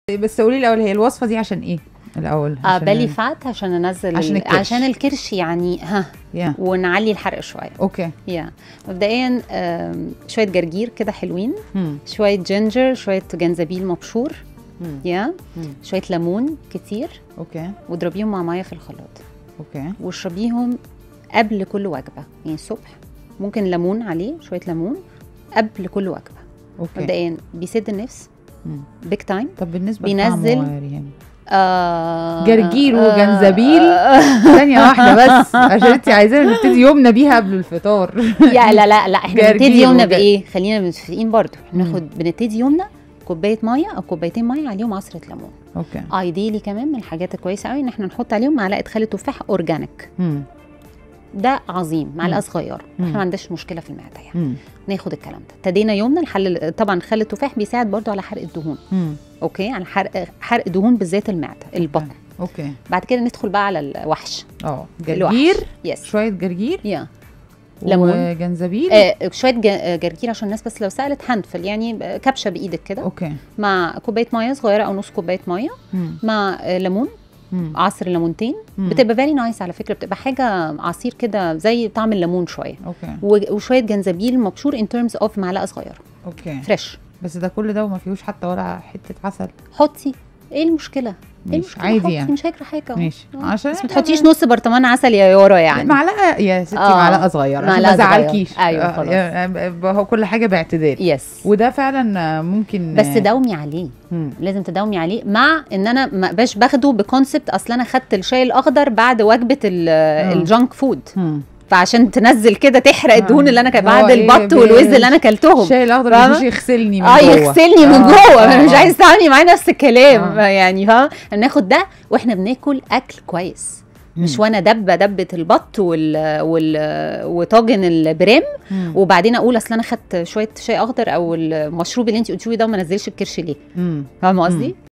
بس قولي الاول هي الوصفه دي عشان ايه الاول آه عشان بالي ال- فات عشان انزل عشان ال- الكرش. عشان الكرش يعني ها يا ونعلي الحرق شويه اوكي يا مبدئيا آم، شويه جرجير كده حلوين مم. شويه جينجر شويه جنزبيل مبشور مم. يا مم. شويه ليمون كتير اوكي واضربيهم مع ميه في الخلاط اوكي واشربيهم قبل كل وجبه يعني الصبح ممكن ليمون عليه شويه ليمون قبل كل وجبه اوكي مبدئيا بيسد النفس مم. بيج تايم طب بالنسبه بينزل- لطعمه يا ريهام آه جرجير آه، وجنزبيل. آه ثانيه واحده بس عشان انت عايزانا نبتدي يومنا بيها قبل الفطار يا لا لا لا احنا جرجير بنبتدي يومنا وج- بايه خلينا متفقين برضو مم. بناخد بنبتدي يومنا كوبايه ميه او كوبايتين ميه عليهم عصره ليمون اوكي ايديلي كمان من الحاجات الكويسه قوي ان احنا نحط عليهم معلقه خل تفاح اورجانيك مم. ده عظيم معلقه مم. صغيره مم. احنا ما عندناش مشكله في المعده يعني مم. ناخد الكلام ده ابتدينا يومنا الحل طبعا خل التفاح بيساعد برضو على حرق الدهون مم. اوكي على حرق حرق دهون بالذات المعده البطن اوكي بعد كده ندخل بقى على الوحش اه الوحش. جرجير يس شويه جرجير يا ليمون. وجنزبيل آه شويه ج- آه، جرجير عشان الناس بس لو سالت هندفل يعني آه، كبشه بايدك كده اوكي مع كوبايه ميه صغيره او نص كوبايه ميه مم. مع آه، ليمون مم. عصر ليمونتين مم. بتبقى فيري نايس على فكره بتبقى حاجه عصير كده زي طعم الليمون شويه اوكي و- وشويه جنزبيل مبشور ان ترمز اوف معلقه صغيره اوكي فريش بس ده كل ده وما فيهوش حتى ولا حته عسل حطي ايه المشكله ايه مش المشكله عادي حطي، يعني مش هيجرى حاجه ماشي آه. عشان بس ما إحنا تحطيش نص برطمان عسل يا يورا يعني معلقه يا ستي آه. معلقه صغيره عشان معلقة ما صغيرة. زعلكيش أيوة، آه، خلاص. يا- هو كل حاجه باعتدال يس وده فعلا ممكن بس دومي عليه مم. لازم تداومي عليه مع ان انا ما بقاش باخده بكونسبت اصل انا خدت الشاي الاخضر بعد وجبه ال- الجانك فود مم. فعشان تنزل كده تحرق الدهون اللي انا كانت هو بعد إيه البط بي- والوز اللي انا اكلتهم الشاي الاخضر فاهمة؟ مش يغسلني من اه جوه يغسلني من آه، جوه آه، انا مش آه. عايز تعملي معايا نفس الكلام آه. يعني فاهم ناخد ده واحنا بناكل اكل كويس مش مم. وانا دبه دبه البط وال وال وطاجن البرام مم. وبعدين اقول اصل انا خدت شويه شاي اخضر او المشروب اللي انت قلتيه ده وما نزلش الكرش ليه مم. فاهمه قصدي